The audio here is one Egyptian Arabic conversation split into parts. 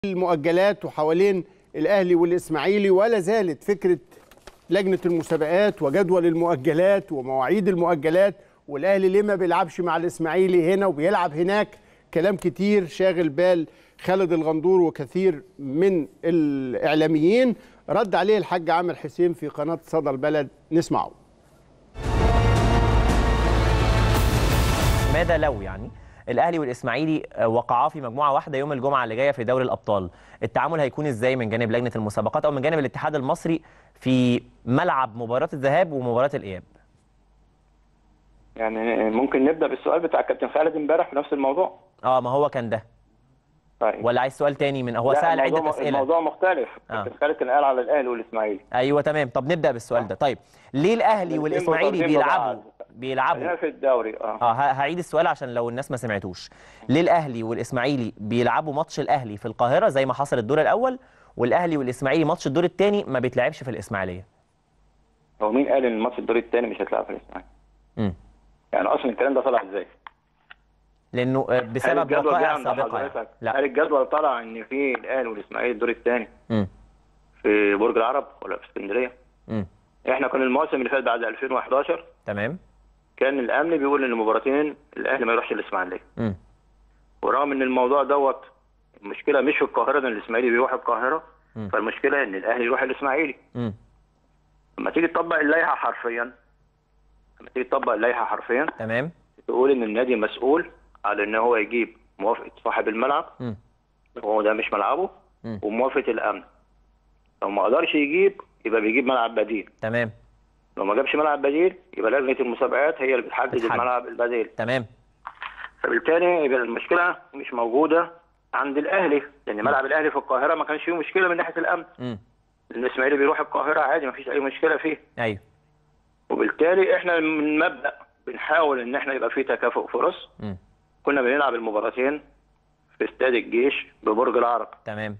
المؤجلات وحوالين الاهلي والاسماعيلي ولا زالت فكره لجنه المسابقات وجدول المؤجلات ومواعيد المؤجلات والاهلي ليه ما بيلعبش مع الاسماعيلي هنا وبيلعب هناك كلام كتير شاغل بال خالد الغندور وكثير من الاعلاميين رد عليه الحاج عامر حسين في قناه صدى البلد نسمعه ماذا لو يعني الاهلي والاسماعيلي وقعا في مجموعه واحده يوم الجمعه اللي جايه في دوري الابطال التعامل هيكون ازاي من جانب لجنه المسابقات او من جانب الاتحاد المصري في ملعب مباراه الذهاب ومباراه الاياب يعني ممكن نبدا بالسؤال بتاع كابتن خالد امبارح في نفس الموضوع اه ما هو كان ده طيب ولا عايز سؤال تاني من هو لا، سال الموضوع- عده اسئله الموضوع مختلف آه. كابتن خالد كان قال على الاهلي والاسماعيلي ايوه تمام طب نبدا بالسؤال ده طيب ليه الاهلي الاتنين والاسماعيلي مرتبطين بيلعبوا ببعض. بيلعبوا خلينا في الدوري اه اه ه- هعيد السؤال عشان لو الناس ما سمعتوش ليه الاهلي والاسماعيلي بيلعبوا ماتش الاهلي في القاهره زي ما حصل الدور الاول والاهلي والاسماعيلي ماتش الدور الثاني ما بيتلعبش في الاسماعيليه هو مين قال ان الماتش الدور الثاني مش هيتلعب في الاسماعيلي؟ امم يعني اصلا الكلام ده طلع ازاي؟ لانه آه، هل بسبب الجدول جه وقائع عند سابقه يعني. حضرتك؟ هل لا الجدول طلع ان في الاهلي والاسماعيلي الدور الثاني امم في برج العرب ولا في اسكندريه؟ امم احنا كنا الموسم اللي فات بعد 2011 تمام كان الامن بيقول ان المباراتين الاهلي ما يروحش الاسماعيليه امم ورغم ان الموضوع دوت المشكله مش في القاهره ان الاسماعيلي بيروح القاهره مم. فالمشكله ان الاهلي يروح الاسماعيلي امم لما تيجي تطبق اللائحه حرفيا لما تيجي تطبق اللائحه حرفيا تمام تقول ان النادي مسؤول على ان هو يجيب موافقه صاحب الملعب امم وهو ده مش ملعبه مم. وموافقه الامن لو ما قدرش يجيب يبقى بيجيب ملعب بديل تمام لو ما جابش ملعب بديل يبقى لجنه المسابقات هي اللي بتحدد بتحدد. الملعب البديل تمام فبالتالي يبقى المشكله مش موجوده عند الاهلي لان ملعب الاهلي في القاهره ما كانش فيه مشكله من ناحيه الامن امم الاسماعيلي بيروح القاهره عادي ما فيش اي مشكله فيه ايوه وبالتالي احنا من مبدا بنحاول ان احنا يبقى فيه تكافؤ فرص امم كنا بنلعب المباراتين في استاد الجيش ببرج العرب تمام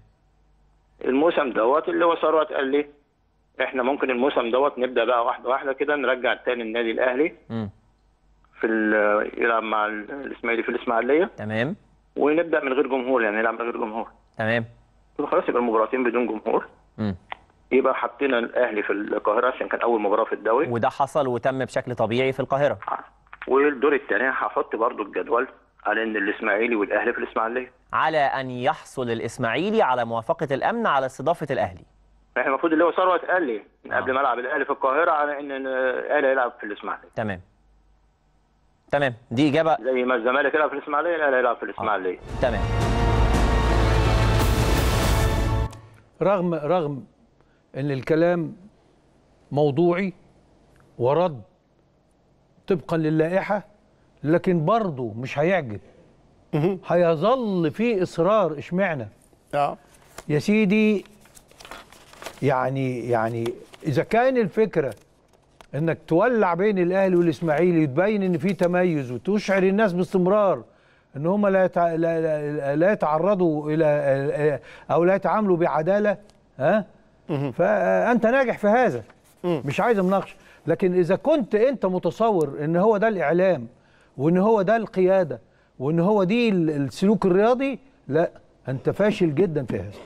الموسم دوت اللي هو ثروت قال لي احنا ممكن الموسم دوت نبدا بقى واحده واحده كده نرجع تاني النادي الاهلي امم في ال- يلعب مع ال- الاسماعيلي في الاسماعيليه تمام ونبدا من غير جمهور يعني نلعب من غير جمهور تمام يبقى خلاص يبقى المباراتين بدون جمهور امم يبقى حطينا الاهلي في القاهره عشان كان اول مباراه في الدوري وده حصل وتم بشكل طبيعي في القاهره والدور الثاني هحط برضو الجدول على ان الاسماعيلي والاهلي في الاسماعيليه على ان يحصل الاسماعيلي على موافقه الامن على استضافه الاهلي احنا المفروض اللي هو ثروت قال لي من آه. قبل ما العب الاهلي في القاهره على ان الاهلي هيلعب في الاسماعيليه تمام تمام دي اجابه زي ما الزمالك يلعب في الاسماعيليه الاهلي هيلعب في الاسماعيليه تمام رغم رغم ان الكلام موضوعي ورد طبقا للائحه لكن برضه مش هيعجب هيظل في اصرار اشمعنى اه يا سيدي يعني يعني اذا كان الفكره انك تولع بين الاهلي والاسماعيلي تبين ان في تميز وتشعر الناس باستمرار ان هم لا يتع... لا, لا, لا يتعرضوا الى او لا يتعاملوا بعداله ها فانت ناجح في هذا مش عايز مناقشه لكن اذا كنت انت متصور ان هو ده الاعلام وان هو ده القياده وان هو دي ال- السلوك الرياضي لا انت فاشل جدا في هذا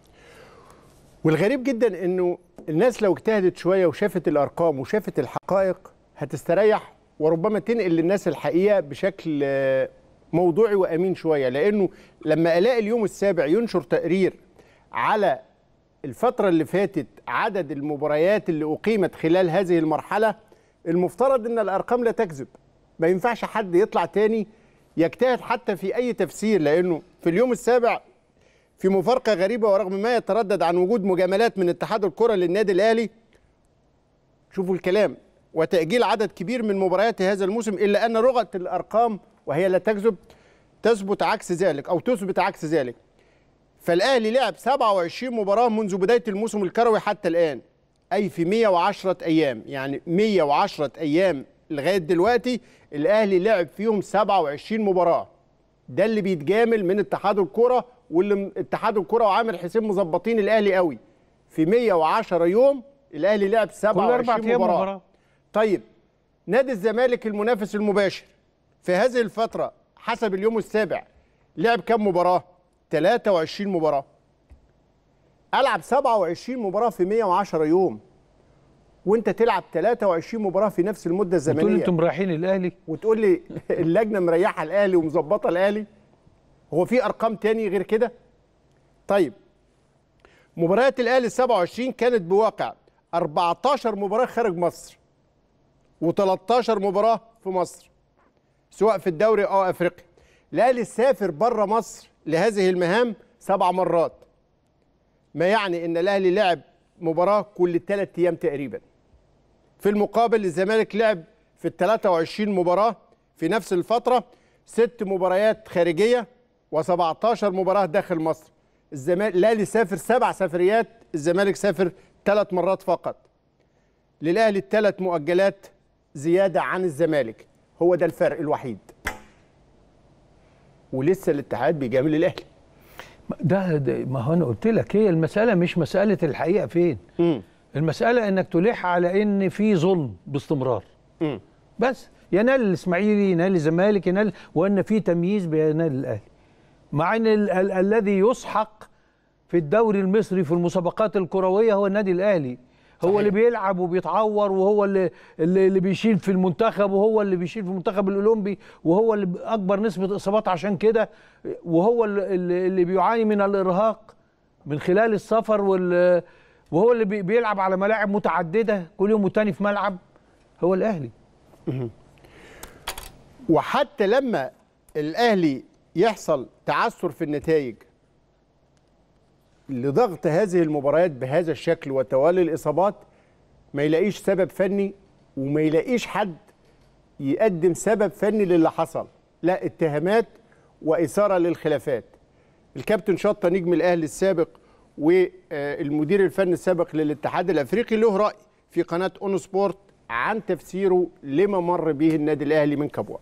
والغريب جدا انه الناس لو اجتهدت شويه وشافت الارقام وشافت الحقائق هتستريح وربما تنقل للناس الحقيقه بشكل آه، موضوعي وامين شويه لانه لما الاقي اليوم السابع ينشر تقرير على الفتره اللي فاتت عدد المباريات اللي اقيمت خلال هذه المرحله المفترض ان الارقام لا تكذب ما ينفعش حد يطلع تاني يجتهد حتى في اي تفسير لانه في اليوم السابع في مفارقة غريبة ورغم ما يتردد عن وجود مجاملات من اتحاد الكرة للنادي الأهلي شوفوا الكلام وتأجيل عدد كبير من مباريات هذا الموسم إلا أن رغة الأرقام وهي لا تكذب تثبت عكس ذلك أو تثبت عكس ذلك فالأهلي لعب 27 مباراة منذ بداية الموسم الكروي حتى الآن أي في 110 أيام يعني 110 أيام لغاية دلوقتي الأهلي لعب فيهم 27 مباراة ده اللي بيتجامل من اتحاد الكرة واللي م- اتحاد الكرة وعامر حسين مظبطين الاهلي قوي في 110 يوم الاهلي لعب كل 27 اربع ايام مباراة. مباراه طيب نادي الزمالك المنافس المباشر في هذه الفترة حسب اليوم السابع لعب كم مباراة 23 مباراة العب 27 مباراه في 110 يوم وانت تلعب 23 مباراه في نفس المده تقول الزمنيه انتم رايحين الاهلي وتقول لي اللجنه مريحه الاهلي ومظبطه الاهلي هو في ارقام تاني غير كده طيب مباريات الاهلي ال 27 كانت بواقع 14 مباراه خارج مصر و13 مباراه في مصر سواء في الدوري او افريقيا الاهلي سافر بره مصر لهذه المهام سبع مرات ما يعني ان الاهلي لعب مباراه كل ثلاث ايام تقريبا في المقابل الزمالك لعب في ال 23 مباراه في نفس الفتره ست مباريات خارجيه و17 مباراه داخل مصر الزمالك الاهلي سافر سبع سفريات الزمالك سافر ثلاث مرات فقط للاهلي الثلاث مؤجلات زياده عن الزمالك هو ده الفرق الوحيد ولسه الاتحاد بيجامل الاهلي ده, ده ما هو انا قلت لك هي المساله مش مساله الحقيقه فين امم المساله انك تلح على ان في ظلم باستمرار امم بس ينال الاسماعيلي ينال الزمالك ينال وان في تمييز بينال الاهلي مع ان ال ال الذي يسحق في الدوري المصري في المسابقات الكرويه هو النادي الاهلي هو صحيح. اللي بيلعب وبيتعور وهو اللي اللي اللي بيشيل في المنتخب وهو اللي بيشيل في المنتخب الاولمبي وهو اللي اكبر نسبه اصابات عشان كده وهو اللي- اللي اللي بيعاني من الارهاق من خلال السفر وال وهو اللي بي- بيلعب على ملاعب متعدده كل يوم والتاني في ملعب هو الاهلي وحتى لما الاهلي يحصل تعثر في النتائج لضغط هذه المباريات بهذا الشكل وتوالي الاصابات ما يلاقيش سبب فني وما يلاقيش حد يقدم سبب فني للي حصل لا اتهامات واثاره للخلافات الكابتن شطه نجم الاهلي السابق والمدير الفني السابق للاتحاد الافريقي له راي في قناه اون سبورت عن تفسيره لما مر به النادي الاهلي من كبوه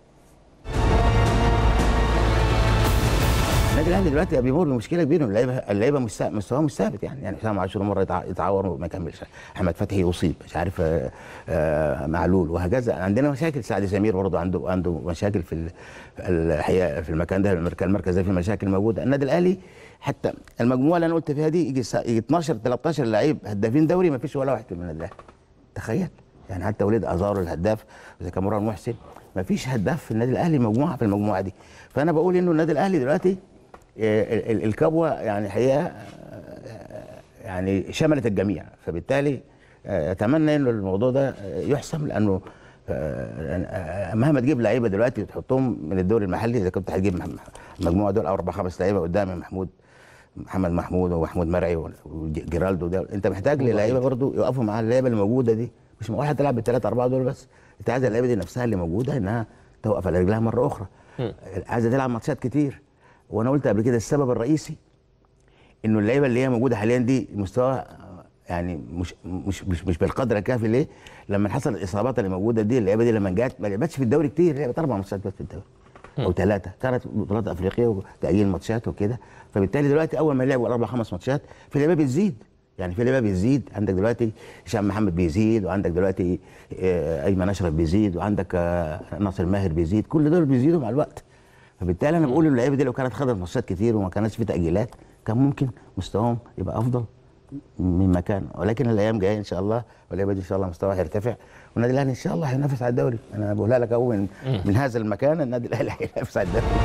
النادي الاهلي دلوقتي بيمر بمشكله كبيره اللعيبه اللعيبه مش سا- مستواها مش ثابت يعني يعني حسام عاشور مره يتع- يتعور وما يكملش احمد فتحي يصيب مش عارف آه، آه، معلول وهكذا عندنا مشاكل سعد سمير برضه عنده عنده مشاكل في ال- الحقيقه في المكان ده المركز المركز ده في مشاكل موجوده النادي الاهلي حتى المجموعه اللي انا قلت فيها دي يجي سا- يجي 12 13 لعيب هدافين دوري ما فيش ولا واحد من النادي الاهلي تخيل يعني حتى وليد ازارو الهداف زي كاموران محسن ما فيش هداف في النادي الاهلي مجموعه في المجموعه دي فانا بقول انه النادي الاهلي دلوقتي آه، ال- ال- الكبوه يعني حقيقه آه، يعني شملت الجميع فبالتالي آه، اتمنى انه الموضوع ده آه، يحسم لانه آه، آه، مهما تجيب لعيبه دلوقتي وتحطهم من الدوري المحلي اذا كنت هتجيب مح- المجموعه دول اربع خمس لعيبه قدامي محمود محمد محمود ومحمود مرعي وجيرالدو ده انت محتاج للعيبه برضو يقفوا مع اللعيبه اللي موجوده دي مش معقول هتلعب بالثلاثه اربعه دول بس انت عايز اللعيبه دي نفسها اللي موجوده انها توقف على رجلها مره اخرى عايزه تلعب ماتشات كتير وانا قلت قبل كده السبب الرئيسي انه اللعيبه اللي هي موجوده حاليا دي مستوى يعني مش مش مش, مش بالقدر الكافي ليه؟ لما حصل الاصابات اللي موجوده دي اللعيبه دي لما جت ما لعبتش في الدوري كتير لعبت اربع ماتشات بس في الدوري او ثلاثه كانت بطولات افريقيا وتاجيل ماتشات وكده فبالتالي دلوقتي اول ما لعبوا اربع خمس ماتشات في لعيبه بتزيد يعني في لعيبه بتزيد عندك دلوقتي هشام محمد بيزيد وعندك دلوقتي آه، ايمن اشرف بيزيد وعندك آه، ناصر ماهر بيزيد كل دول بيزيدوا مع الوقت فبالتالي انا بقول اللعيبه دي لو كانت خدت ماتشات كتير وما كانتش في تاجيلات كان ممكن مستواهم يبقى افضل مما كان ولكن الايام جايه ان شاء الله واللعيبه دي ان شاء الله مستواها هيرتفع والنادي الاهلي ان شاء الله هينافس على الدوري انا بقولها لك اهو من, من هذا المكان النادي الاهلي هينافس على الدوري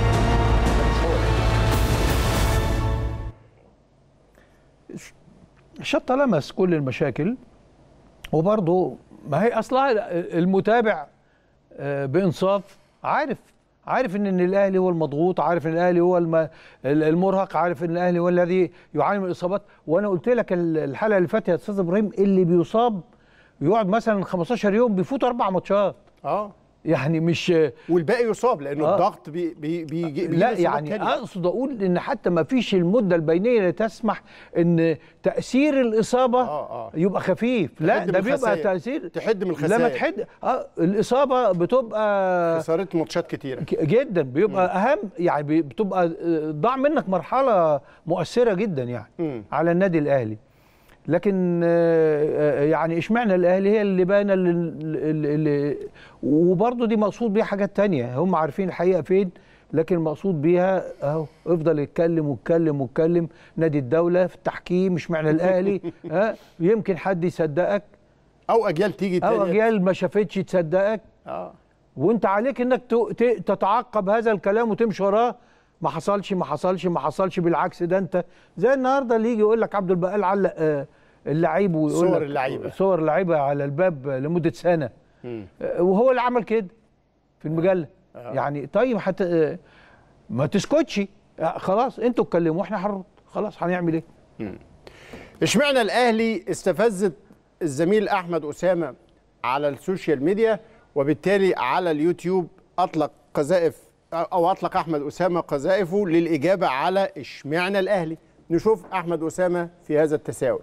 شطة لمس كل المشاكل وبرضه ما هي اصلها المتابع آه، بانصاف عارف عارف ان إن الاهلي هو المضغوط عارف ان الاهلي هو الم- المرهق عارف ان الاهلي هو الذي يعاني من الاصابات وانا قلت لك ال- الحلقه اللي فاتت يا استاذ ابراهيم اللي بيصاب يقعد مثلا 15 يوم بيفوت اربع ماتشات اه يعني مش والباقي يصاب لانه آه. الضغط بي بي بيجي بيجي لا إصابات يعني تانية. اقصد اقول ان حتى ما فيش المده البينيه اللي تسمح ان تاثير الاصابه آه، آه. يبقى خفيف لا تحد ده من بيبقى الخسائر. تاثير تحد من لما الخسائر تحد اه الاصابه بتبقى خساره ماتشات كتيره ك- جدا بيبقى اهم يعني بي- بتبقى آه، ضاع منك مرحله مؤثره جدا يعني مم. على النادي الاهلي لكن آه، آه، يعني اشمعنى الاهلي هي اللي باينه اللي- اللي- اللي- وبرضه دي مقصود بيها حاجات تانية هم عارفين الحقيقه فين لكن المقصود بيها اهو افضل يتكلم ويتكلم ويتكلم نادي الدوله في التحكيم مش معنى الاهلي ها يمكن حد يصدقك او اجيال تيجي او تانية. اجيال ما شافتش تصدقك اه وانت عليك انك ت- ت- تتعقب هذا الكلام وتمشي وراه ما حصلش ما حصلش ما حصلش بالعكس ده انت زي النهارده اللي يجي يقول لك عبد البقال علق آه، اللعيب ويقول صور لك اللعيبة. صور اللعيبه على الباب لمده سنه مم. آه، وهو اللي عمل كده في المجله يعني طيب حتى آه، ما تسكتش آه، خلاص انتوا اتكلموا واحنا هنرد خلاص هنعمل ايه اشمعنى الاهلي استفزت الزميل احمد اسامه على السوشيال ميديا وبالتالي على اليوتيوب اطلق قذائف او اطلق احمد اسامه قذائفه للاجابه على اشمعنى الاهلي نشوف احمد اسامه في هذا التساؤل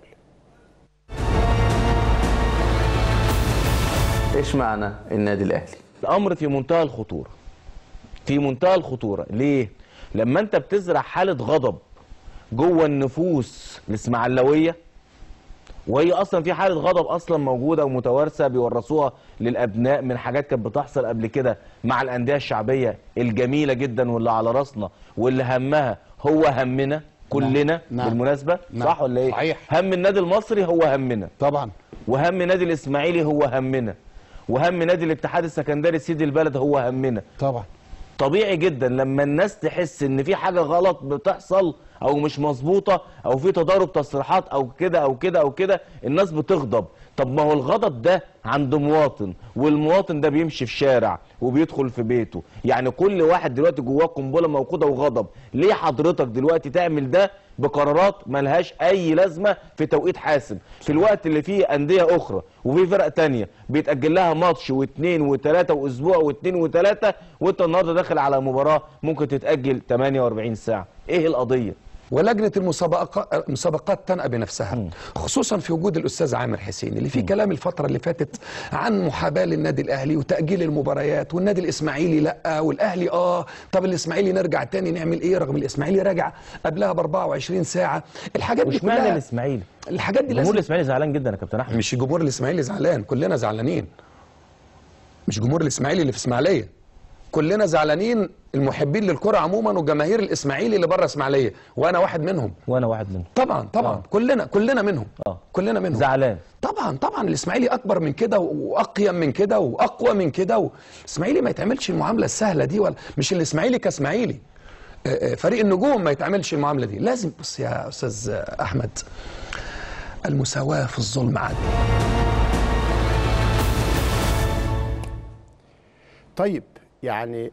ايش معنى النادي الاهلي الامر في منتهى الخطوره في منتهى الخطوره ليه لما انت بتزرع حاله غضب جوه النفوس الاسماعيلاويه وهي اصلا في حاله غضب اصلا موجوده ومتوارثه بيورثوها للابناء من حاجات كانت بتحصل قبل كده مع الانديه الشعبيه الجميله جدا واللي على راسنا واللي همها هو همنا كلنا نعم. بالمناسبه نعم. صح ولا ايه صحيح. هم النادي المصري هو همنا طبعا وهم نادي الاسماعيلي هو همنا وهم نادي الاتحاد السكندري سيدي البلد هو همنا طبعا طبيعي جدا لما الناس تحس ان في حاجه غلط بتحصل او مش مظبوطه او في تضارب تصريحات او كده او كده او كده الناس بتغضب طب ما هو الغضب ده عند مواطن والمواطن ده بيمشي في شارع وبيدخل في بيته يعني كل واحد دلوقتي جواه قنبله موقوده وغضب ليه حضرتك دلوقتي تعمل ده بقرارات ملهاش اي لازمه في توقيت حاسم في الوقت اللي فيه انديه اخرى وفي فرق تانية بيتاجل لها ماتش واثنين وثلاثه واسبوع واثنين وثلاثه وانت النهارده داخل على مباراه ممكن تتاجل 48 ساعه ايه القضيه ولجنه المسابقات المسابقات تنأى بنفسها خصوصا في وجود الاستاذ عامر حسين اللي في كلام الفتره اللي فاتت عن محاباه للنادي الاهلي وتاجيل المباريات والنادي الاسماعيلي لا والاهلي اه طب الاسماعيلي نرجع تاني نعمل ايه رغم الاسماعيلي راجع قبلها ب 24 ساعه الحاجات دي مش معنى كلها الاسماعيلي الحاجات دي جمهور لازم الاسماعيلي زعلان جدا يا كابتن احمد مش جمهور الاسماعيلي زعلان كلنا زعلانين مش جمهور الاسماعيلي اللي في اسماعيليه كلنا زعلانين المحبين للكره عموما وجماهير الاسماعيلي اللي بره اسماعيليه وانا واحد منهم وانا واحد منهم طبعا طبعا آه. كلنا كلنا منهم آه. كلنا منهم زعلان طبعا طبعا الاسماعيلي اكبر من كده واقيم من كده واقوى من كده الاسماعيلي ما يتعملش المعامله السهله دي ولا مش الاسماعيلي كاسماعيلي آه، آه، فريق النجوم ما يتعملش المعامله دي لازم بص يا استاذ احمد المساواه في الظلم عدل طيب يعني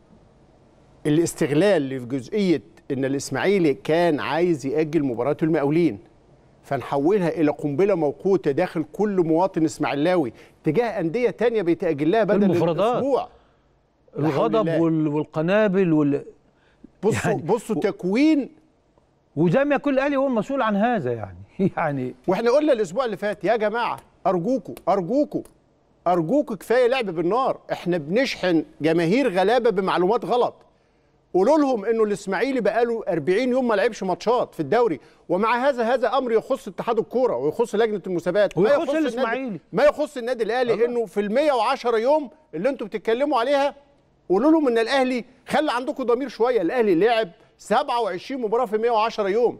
الاستغلال اللي في جزئيه ان الاسماعيلي كان عايز ياجل مباراه المقاولين فنحولها الى قنبله موقوته داخل كل مواطن اسماعيلاوي تجاه انديه تانية بيتاجل لها بدل المفردات. الاسبوع لا حول الغضب الله. وال- والقنابل وال... بصوا يعني- بصوا تكوين وزي ما يكون الاهلي هو المسؤول عن هذا يعني يعني واحنا قلنا الاسبوع اللي فات يا جماعه ارجوكوا ارجوكوا ارجوكوا كفايه لعب بالنار احنا بنشحن جماهير غلابه بمعلومات غلط قولوا لهم انه الاسماعيلي بقاله 40 يوم ما لعبش ماتشات في الدوري ومع هذا هذا امر يخص اتحاد الكوره ويخص لجنه المسابقات ما ويخص يخص النادي- الإسماعيلي. ما يخص النادي الاهلي انه في ال 110 يوم اللي انتم بتتكلموا عليها قولوا لهم ان الاهلي خلي عندكم ضمير شويه الاهلي لعب 27 مباراه في 110 يوم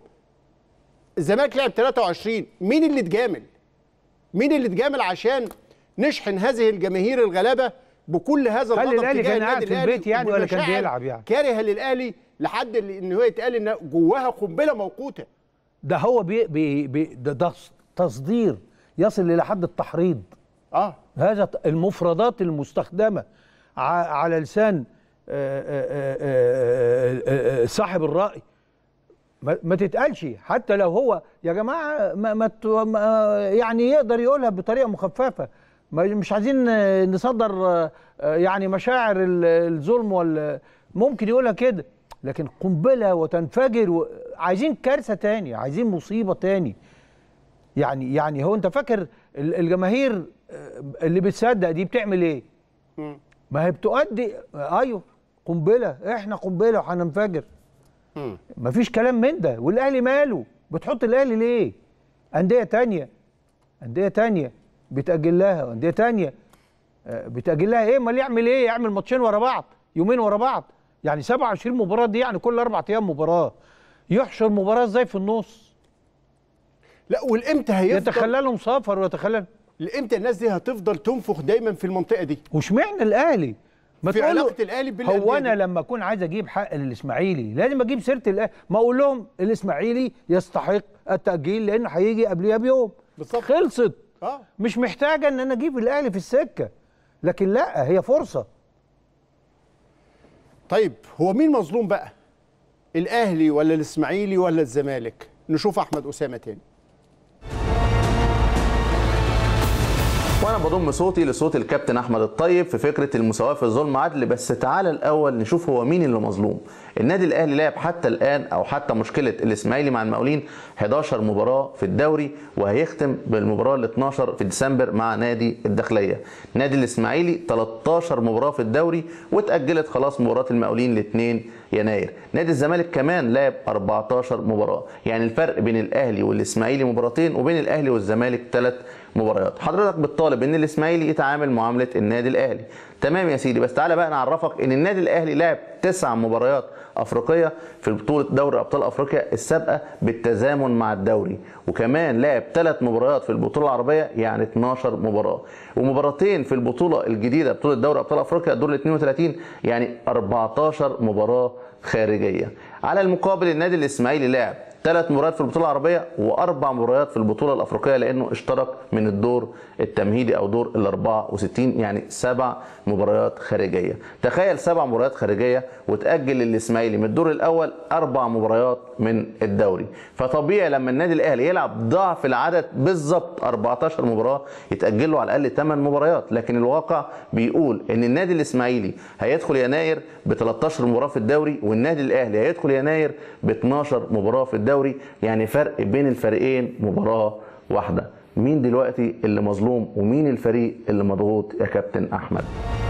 الزمالك لعب 23 مين اللي اتجامل مين اللي اتجامل عشان نشحن هذه الجماهير الغلابه بكل هذا هل الغضب الأهلي تجاه كان قاعد النادي في الأهلي البيت يعني ولا كان ومشاعر بيلعب يعني؟ كارهه للاهلي لحد اللي- ان هو يتقال ان جواها قنبله موقوته ده هو بي بي بي ده, ده تصدير يصل الى حد التحريض اه هذا ت- المفردات المستخدمه ع- على لسان آه، آه، آه، آه، آه، صاحب الراي ما ما تتقالش حتى لو هو يا جماعه ما ما ت- ما- يعني يقدر يقولها بطريقه مخففه ما- مش عايزين آه، نصدر آه، آه، يعني مشاعر ال- الظلم ولا ممكن يقولها كده لكن قنبله وتنفجر و- عايزين كارثه تاني عايزين مصيبه تاني يعني يعني هو انت فاكر ال- الجماهير آه، اللي بتصدق دي بتعمل ايه؟ ما هي بتؤدي آه، ايوه قنبله احنا قنبله وهننفجر مفيش كلام من ده والاهلي ماله بتحط الاهلي ليه؟ انديه تانية انديه تانية بتاجل لها وانديه تانية آه، بتاجل لها ايه؟ امال يعمل ايه؟ يعمل ماتشين ورا بعض يومين ورا بعض يعني 27 مباراه دي يعني كل اربع ايام مباراه يحشر مباراه ازاي في النص لا والامتى هيفضل يتخللهم سفر ويتخلل الامتى الناس دي هتفضل تنفخ دايما في المنطقه دي واشمعنى الاهلي ما في تقولوا- علاقه الاهلي بالانديه هو انا دي. لما اكون عايز اجيب حق للاسماعيلي لازم اجيب سيره الاهلي ما اقول لهم الاسماعيلي يستحق التاجيل لانه هيجي قبلها بيوم بالظبط. خلصت اه مش محتاجه ان انا اجيب الاهلي في السكه لكن لا هي فرصه طيب هو مين مظلوم بقى الاهلي ولا الاسماعيلي ولا الزمالك نشوف احمد اسامه تاني وانا بضم صوتي لصوت الكابتن احمد الطيب في فكره المساواه في الظلم عدل بس تعالى الاول نشوف هو مين اللي مظلوم النادي الاهلي لعب حتى الان او حتى مشكله الاسماعيلي مع المقاولين 11 مباراه في الدوري وهيختم بالمباراه ال 12 في ديسمبر مع نادي الداخليه نادي الاسماعيلي 13 مباراه في الدوري واتاجلت خلاص مباراه المقاولين ل 2 يناير نادي الزمالك كمان لعب 14 مباراه يعني الفرق بين الاهلي والاسماعيلي مباراتين وبين الاهلي والزمالك ثلاث مباريات حضرتك بتطالب ان الاسماعيلي يتعامل معامله النادي الاهلي تمام يا سيدي بس تعالى بقى نعرفك ان النادي الاهلي لعب تسع مباريات افريقيه في بطوله دوري ابطال افريقيا السابقه بالتزامن مع الدوري وكمان لعب ثلاث مباريات في البطوله العربيه يعني 12 مباراه ومباراتين في البطوله الجديده بطوله دوري ابطال افريقيا دور ال 32 يعني 14 مباراه خارجيه على المقابل النادي الاسماعيلي لعب ثلاث مباريات في البطوله العربيه واربع مباريات في البطوله الافريقيه لانه اشترك من الدور التمهيدي او دور ال 64 يعني سبع مباريات خارجيه تخيل سبع مباريات خارجيه وتاجل الاسماعيلي من الدور الاول اربع مباريات من الدوري فطبيعي لما النادي الاهلي يلعب ضعف العدد بالظبط 14 مباراه يتاجل له على الاقل 8 مباريات لكن الواقع بيقول ان النادي الاسماعيلي هيدخل يناير ب 13 مباراه في الدوري والنادي الاهلي هيدخل يناير ب 12 مباراه في الدوري يعني فرق بين الفريقين مباراه واحده مين دلوقتي اللي مظلوم ومين الفريق اللي مضغوط يا كابتن احمد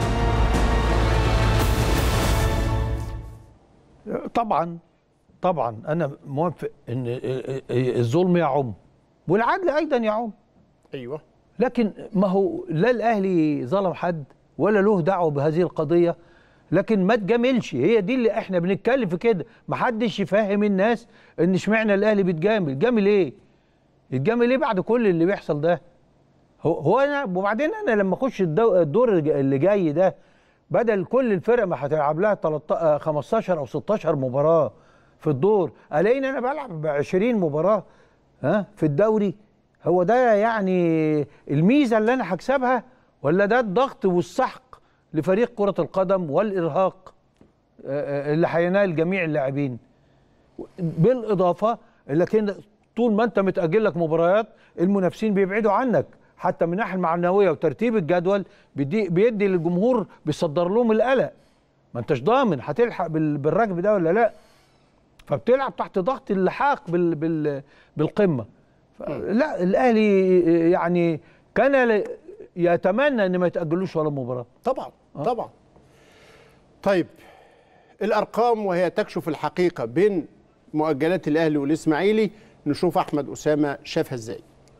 طبعا طبعا انا موافق ان الظلم يعم والعدل ايضا يعم ايوه لكن ما هو لا الاهلي ظلم حد ولا له دعوه بهذه القضيه لكن ما تجاملش هي دي اللي احنا بنتكلم في كده ما حدش يفهم الناس ان اشمعنى الاهلي بيتجامل جامل ايه يتجامل ايه بعد كل اللي بيحصل ده هو, هو انا وبعدين انا لما اخش الدو- الدور اللي جاي ده بدل كل الفرق ما هتلعب لها 13 15 او 16 مباراه في الدور الاقيني انا بلعب 20 مباراه ها في الدوري هو ده يعني الميزه اللي انا هكسبها ولا ده الضغط والسحق لفريق كره القدم والارهاق آه، آه، اللي هينال جميع اللاعبين بالاضافه لكن طول ما انت متاجل لك مباريات المنافسين بيبعدوا عنك حتى من الناحيه المعنويه وترتيب الجدول بيدي, بيدي للجمهور بيصدر لهم القلق ما انتش ضامن هتلحق بال- بالركب ده ولا لا فبتلعب تحت ضغط اللحاق بال بال بالقمه ف- لا الاهلي يعني كان ل- يتمنى ان ما يتاجلوش ولا مباراه طبعا طبعا طيب الارقام وهي تكشف الحقيقه بين مؤجلات الاهلي والاسماعيلي نشوف احمد اسامه شافها ازاي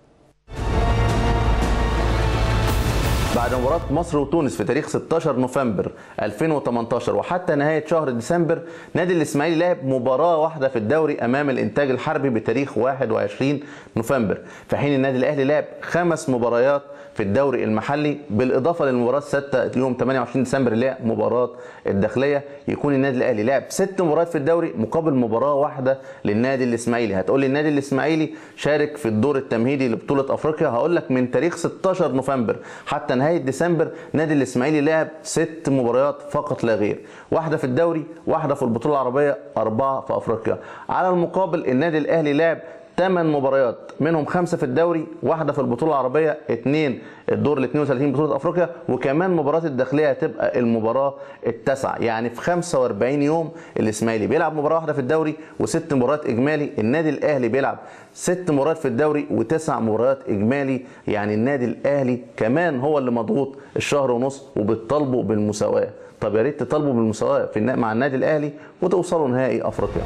بعد مباراة مصر وتونس في تاريخ 16 نوفمبر 2018 وحتى نهاية شهر ديسمبر نادي الإسماعيلي لعب مباراة واحدة في الدوري أمام الإنتاج الحربي بتاريخ 21 نوفمبر في حين النادي الأهلي لعب خمس مباريات في الدوري المحلي بالإضافة للمباراة السادسة يوم 28 ديسمبر اللي هي مباراة الداخلية يكون النادي الأهلي لعب ست مباريات في الدوري مقابل مباراة واحدة للنادي الإسماعيلي هتقول لي النادي الإسماعيلي شارك في الدور التمهيدي لبطولة أفريقيا هقول لك من تاريخ 16 نوفمبر حتى نهاية ديسمبر نادي الإسماعيلي لعب ست مباريات فقط لا غير واحدة في الدوري واحدة في البطولة العربية أربعة في أفريقيا على المقابل النادي الأهلي لعب 8 مباريات منهم خمسة في الدوري واحدة في البطولة العربية اثنين الدور ال 32 بطولة أفريقيا وكمان مباراة الداخلية هتبقى المباراة التاسعة يعني في 45 يوم الإسماعيلي بيلعب مباراة واحدة في الدوري وست مباريات إجمالي النادي الأهلي بيلعب ست مباريات في الدوري وتسع مباريات إجمالي يعني النادي الأهلي كمان هو اللي مضغوط الشهر ونص وبتطالبوا بالمساواة طب يا ريت تطالبوا بالمساواة في النا- مع النادي الأهلي وتوصلوا نهائي أفريقيا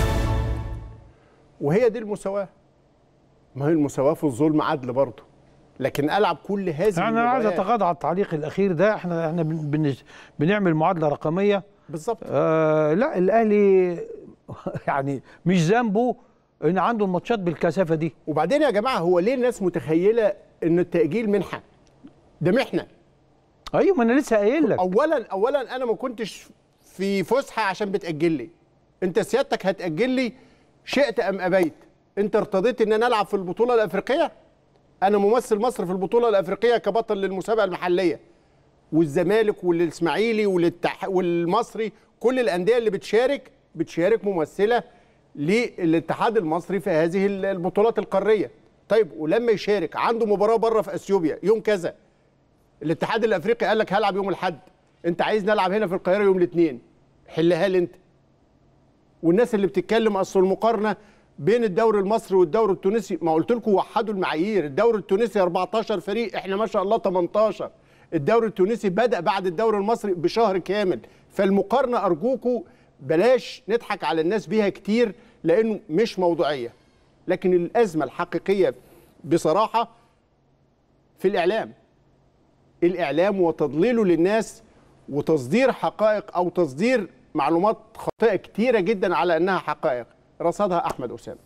وهي دي المساواه ما هي المساواه في الظلم عدل برضه لكن العب كل هذه يعني انا عايز المباريات. اتغاضى على التعليق الاخير ده احنا احنا بن- بن- بنعمل معادله رقميه بالظبط آه لا الاهلي يعني مش ذنبه ان عنده الماتشات بالكثافه دي وبعدين يا جماعه هو ليه الناس متخيله ان التاجيل منحه ده محنه ايوه ما انا لسه قايل لك اولا اولا انا ما كنتش في فسحه عشان بتاجل لي انت سيادتك هتاجل لي شئت ام ابيت انت ارتضيت ان انا العب في البطوله الافريقيه انا ممثل مصر في البطوله الافريقيه كبطل للمسابقه المحليه والزمالك والاسماعيلي والاتح... والمصري كل الانديه اللي بتشارك بتشارك ممثله للاتحاد المصري في هذه البطولات القاريه طيب ولما يشارك عنده مباراه بره في اثيوبيا يوم كذا الاتحاد الافريقي قال لك هلعب يوم الاحد انت عايز نلعب هنا في القاهره يوم الاثنين حلها لي انت والناس اللي بتتكلم اصل المقارنه بين الدوري المصري والدوري التونسي ما قلت لكم وحدوا المعايير الدوري التونسي 14 فريق احنا ما شاء الله 18 الدوري التونسي بدا بعد الدوري المصري بشهر كامل فالمقارنه ارجوكم بلاش نضحك على الناس بيها كتير لانه مش موضوعيه لكن الازمه الحقيقيه بصراحه في الاعلام الاعلام وتضليله للناس وتصدير حقائق او تصدير معلومات خاطئه كتيره جدا على انها حقائق رصدها احمد اسامه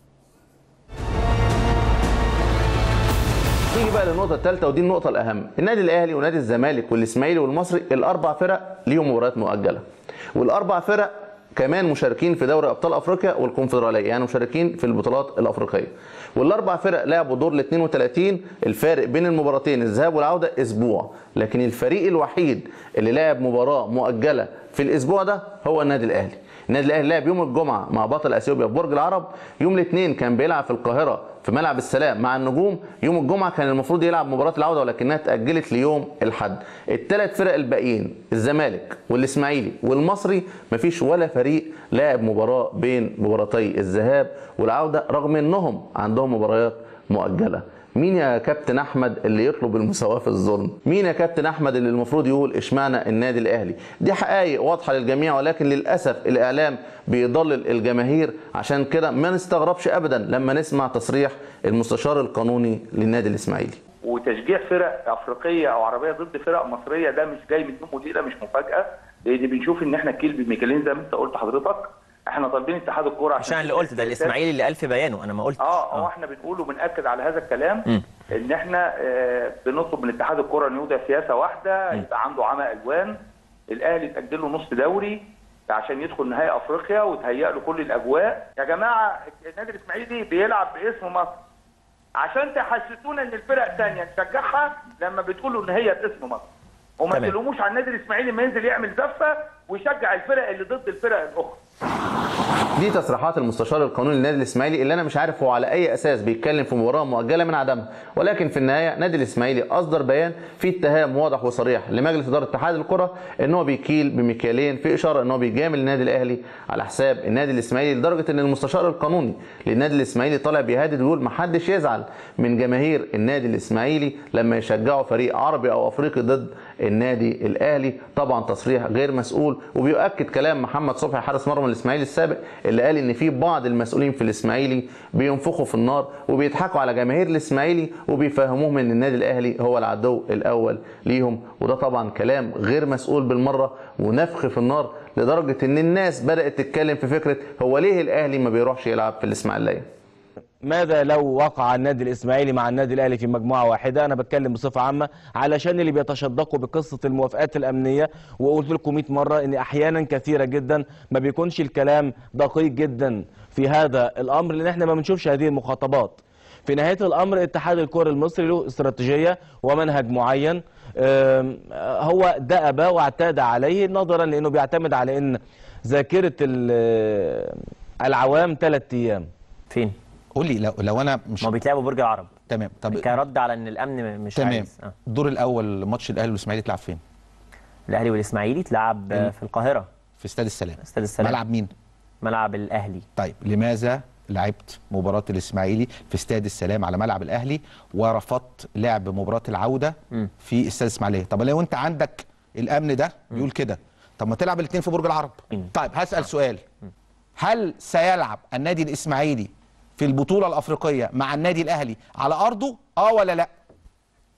نيجي بقى للنقطة الثالثة ودي النقطة الأهم، النادي الأهلي ونادي الزمالك والإسماعيلي والمصري الأربع فرق ليهم مباريات مؤجلة. والأربع فرق كمان مشاركين في دوري أبطال أفريقيا والكونفدرالية، يعني مشاركين في البطولات الأفريقية. والأربع فرق لعبوا دور ال 32 الفارق بين المباراتين الذهاب والعودة أسبوع، لكن الفريق الوحيد اللي لعب مباراة مؤجلة في الأسبوع ده هو النادي الأهلي. النادي الاهلي لعب يوم الجمعه مع بطل اثيوبيا في برج العرب يوم الاثنين كان بيلعب في القاهره في ملعب السلام مع النجوم يوم الجمعه كان المفروض يلعب مباراه العوده ولكنها اتاجلت ليوم الاحد الثلاث فرق الباقيين الزمالك والاسماعيلي والمصري مفيش ولا فريق لاعب مباراه بين مباراتي الذهاب والعوده رغم انهم عندهم مباريات مؤجله مين يا كابتن احمد اللي يطلب المساواه في الظلم مين يا كابتن احمد اللي المفروض يقول اشمعنى النادي الاهلي دي حقائق واضحه للجميع ولكن للاسف الاعلام بيضلل الجماهير عشان كده ما نستغربش ابدا لما نسمع تصريح المستشار القانوني للنادي الاسماعيلي وتشجيع فرق افريقيه او عربيه ضد فرق مصريه ده مش جاي من يوم وليله مش مفاجاه لان بنشوف ان احنا كيل بميكالين زي ما انت قلت حضرتك احنا طالبين اتحاد الكوره مش انا اللي قلت ده الاسماعيلي اللي قال في بيانه انا ما قلت اه اه احنا بنقول وبناكد على هذا الكلام ان احنا آه بنطلب من اتحاد الكوره انه يوضع سياسه واحده يبقى عنده عمى الوان الاهلي تاجل له نص دوري عشان يدخل نهائي افريقيا وتهيأ له كل الاجواء يا جماعه النادي الاسماعيلي بيلعب باسم مصر عشان تحسسونا ان الفرق الثانيه نشجعها لما بتقولوا ان هي باسم مصر وما تمام. تلوموش على النادي الاسماعيلي ما ينزل يعمل زفه ويشجع الفرق اللي ضد الفرق الاخرى دي تصريحات المستشار القانوني للنادي الاسماعيلي اللي انا مش عارف هو على اي اساس بيتكلم في مباراه مؤجله من عدمها ولكن في النهايه نادي الاسماعيلي اصدر بيان فيه اتهام واضح وصريح لمجلس اداره اتحاد الكره ان هو بيكيل بمكيالين في اشاره ان هو بيجامل النادي الاهلي على حساب النادي الاسماعيلي لدرجه ان المستشار القانوني للنادي الاسماعيلي طالع بيهدد ويقول محدش يزعل من جماهير النادي الاسماعيلي لما يشجعوا فريق عربي او افريقي ضد النادي الاهلي طبعا تصريح غير مسؤول وبيؤكد كلام محمد صبحي حارس مرمى الاسماعيلي السابق اللي قال ان في بعض المسؤولين في الاسماعيلي بينفخوا في النار وبيضحكوا على جماهير الاسماعيلي وبيفهموهم ان النادي الاهلي هو العدو الاول ليهم وده طبعا كلام غير مسؤول بالمره ونفخ في النار لدرجه ان الناس بدات تتكلم في فكره هو ليه الاهلي ما بيروحش يلعب في الاسماعيليه ماذا لو وقع النادي الاسماعيلي مع النادي الاهلي في مجموعه واحده انا بتكلم بصفه عامه علشان اللي بيتشدقوا بقصه الموافقات الامنيه وقلت لكم 100 مره ان احيانا كثيره جدا ما بيكونش الكلام دقيق جدا في هذا الامر لان احنا ما بنشوفش هذه المخاطبات في نهايه الامر اتحاد الكره المصري له استراتيجيه ومنهج معين آم، هو دأب واعتاد عليه نظرا لانه بيعتمد على ان ذاكره ال- العوام ثلاث ايام فين قول لي لو لو انا مش ما بيتلعبوا برج العرب تمام طب كرد على ان الامن مش تمام عايز آه. الدور الاول ماتش الاهلي والاسماعيلي اتلعب فين؟ الاهلي والاسماعيلي تلعب آه، في القاهره في استاد السلام استاد السلام ملعب مين؟ ملعب الاهلي طيب لماذا لعبت مباراة الإسماعيلي في استاد السلام على ملعب الأهلي ورفضت لعب مباراة العودة في استاد الإسماعيلية طب لو أنت عندك الأمن ده بيقول كده طب ما تلعب الاثنين في برج العرب طيب هسأل سؤال هل سيلعب النادي الإسماعيلي في البطولة الأفريقية مع النادي الأهلي على أرضه اه ولا لا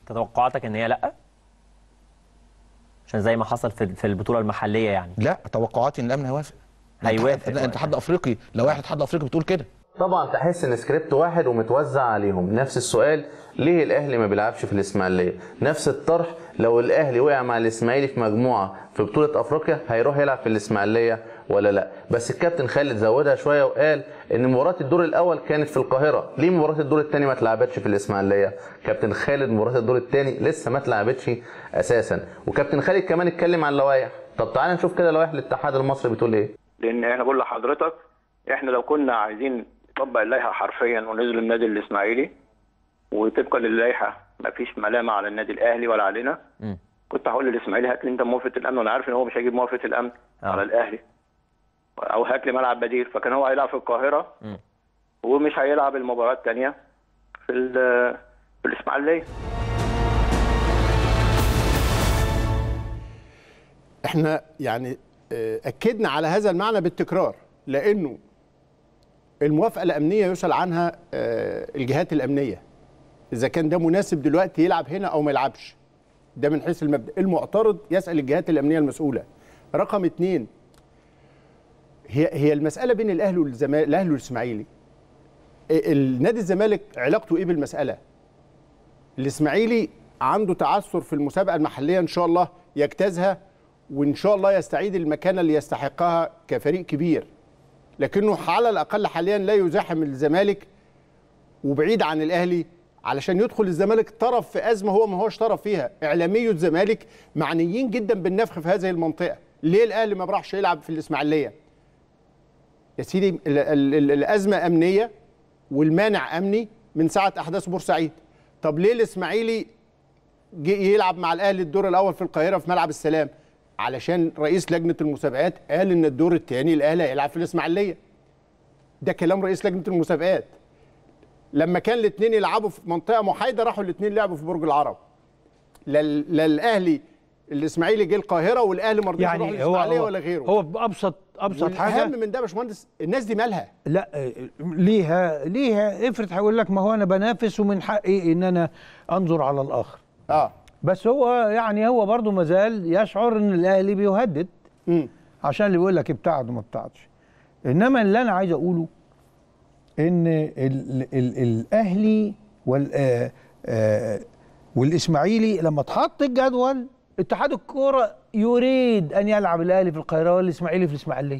تتوقعاتك ان هي لا عشان زي ما حصل في في البطوله المحليه يعني لا توقعاتي ان الامن هيوافق هيوافق. انت اتحاد افريقي لو واحد اتحاد افريقي بتقول كده طبعا تحس ان سكريبت واحد ومتوزع عليهم نفس السؤال ليه الاهلي ما بيلعبش في الاسماعيليه نفس الطرح لو الاهلي وقع مع الاسماعيلي في مجموعه في بطوله افريقيا هيروح يلعب في الاسماعيليه ولا لا بس الكابتن خالد زودها شويه وقال ان مباراه الدور الاول كانت في القاهره ليه مباراه الدور الثاني ما اتلعبتش في الاسماعيليه كابتن خالد مباراه الدور الثاني لسه ما اتلعبتش اساسا وكابتن خالد كمان اتكلم عن لوائح طب تعالى نشوف كده لوائح الاتحاد المصري بتقول ايه لان انا بقول لحضرتك احنا لو كنا عايزين نطبق اللائحه حرفيا ونزل النادي الاسماعيلي وطبقا للائحه ما فيش ملامه على النادي الاهلي ولا علينا مم. كنت هقول للاسماعيلي هات لي انت موافقه الامن وانا عارف ان هو مش هيجيب موافقه الامن آه. على الاهلي او هات لي ملعب بديل فكان هو هيلعب في القاهره مم. ومش هيلعب المباراه الثانيه في ال- في الاسماعيليه احنا يعني آه، اكدنا على هذا المعنى بالتكرار لانه الموافقه الامنيه يسال عنها آه، الجهات الامنيه اذا كان ده مناسب دلوقتي يلعب هنا او ما يلعبش ده من حيث المبدا المعترض يسال الجهات الامنيه المسؤوله رقم اتنين هي هي المساله بين الاهلي والزمالك الاهلي والاسماعيلي ال- النادي الزمالك علاقته ايه بالمساله الاسماعيلي عنده تعثر في المسابقه المحليه ان شاء الله يجتازها وان شاء الله يستعيد المكانه اللي يستحقها كفريق كبير لكنه على الاقل حاليا لا يزاحم الزمالك وبعيد عن الاهلي علشان يدخل الزمالك طرف في ازمه هو ما هوش طرف فيها اعلامي الزمالك معنيين جدا بالنفخ في هذه المنطقه ليه الاهلي ما راحش يلعب في الاسماعيليه يا سيدي ال- ال- ال- الازمه امنيه والمانع امني من ساعه احداث بورسعيد طب ليه الاسماعيلي جه يلعب مع الاهلي الدور الاول في القاهره في ملعب السلام علشان رئيس لجنه المسابقات قال ان الدور الثاني الاهلي هيلعب في الاسماعيليه ده كلام رئيس لجنه المسابقات لما كان الاثنين يلعبوا في منطقه محايده راحوا الاثنين لعبوا في برج العرب لا ال- لا الاهلي الاسماعيلي جه القاهره والاهلي ما رضيش يروح يعني هو الاسماعيليه هو ولا غيره هو بابسط ابسط حاجه والاهم من ده يا باشمهندس الناس دي مالها لا آه، ليها ليها افرض هيقول لك ما هو انا بنافس ومن حقي ان انا انظر على الاخر اه بس هو يعني هو برضه مازال يشعر ان الاهلي بيهدد امم عشان اللي بيقول لك ابتعد وما ابتعدش انما اللي انا عايز اقوله ان ال ال الاهلي وال آه آه والاسماعيلي لما اتحط الجدول اتحاد الكوره يريد ان يلعب الاهلي في القاهره والاسماعيلي في الاسماعيليه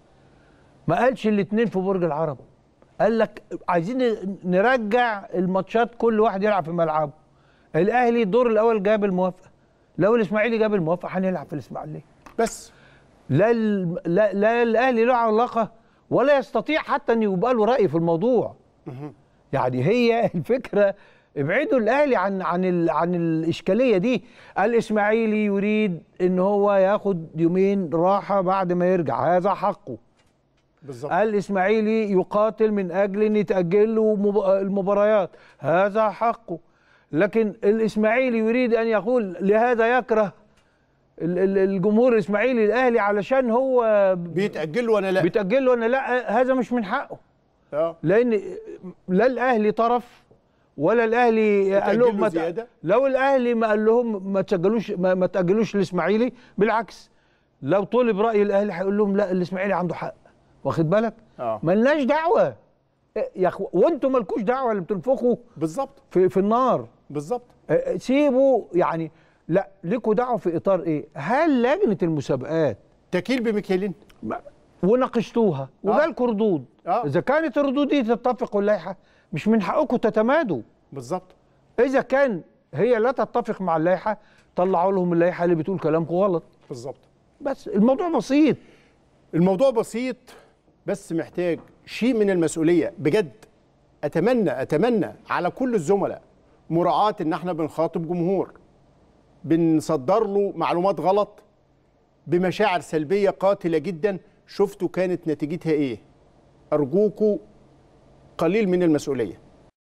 ما قالش الاثنين في برج العرب قال لك عايزين نرجع الماتشات كل واحد يلعب في ملعبه الاهلي الدور الاول جاب الموافقه لو الاسماعيلي جاب الموافقه هنلعب في الاسماعيليه بس لا ال- لا, لا الاهلي له علاقه ولا يستطيع حتى ان يبقى له راي في الموضوع يعني هي الفكره ابعدوا الاهلي عن عن ال عن الاشكاليه دي الاسماعيلي يريد ان هو ياخد يومين راحه بعد ما يرجع هذا حقه بالظبط الاسماعيلي يقاتل من اجل ان يتاجل له مب- المباريات هذا حقه لكن الاسماعيلي يريد ان يقول لهذا يكره ال- ال- الجمهور الاسماعيلي الاهلي علشان هو بيتاجل وانا لا بيتاجل له انا لا هذا مش من حقه اه لان لا الاهلي طرف ولا الاهلي قال لهم يتأجلوا ما ت- زيادة؟ لو الاهلي ما قال لهم ما تسجلوش ما, ما تاجلوش الاسماعيلي بالعكس لو طلب راي الاهلي هيقول لهم لا الاسماعيلي عنده حق واخد بالك اه ملناش دعوه إيه يا اخو وانتوا مالكوش دعوه اللي بتنفخوا بالظبط في في النار بالظبط إيه، سيبوا يعني لا ليكوا دعوه في اطار ايه هل لجنه المسابقات تكيل بمكيالين وناقشتوها وجالكوا ردود آه. اذا كانت الردود دي تتفق اللائحه مش من حقكم تتمادوا بالظبط اذا كان هي لا تتفق مع اللائحه طلعوا لهم اللائحه اللي بتقول كلامكم غلط بالظبط بس الموضوع بسيط الموضوع بسيط بس محتاج شيء من المسؤوليه بجد اتمنى اتمنى على كل الزملاء مراعاه ان احنا بنخاطب جمهور بنصدر له معلومات غلط بمشاعر سلبيه قاتله جدا شفتوا كانت نتيجتها ايه ارجوكوا قليل من المسؤوليه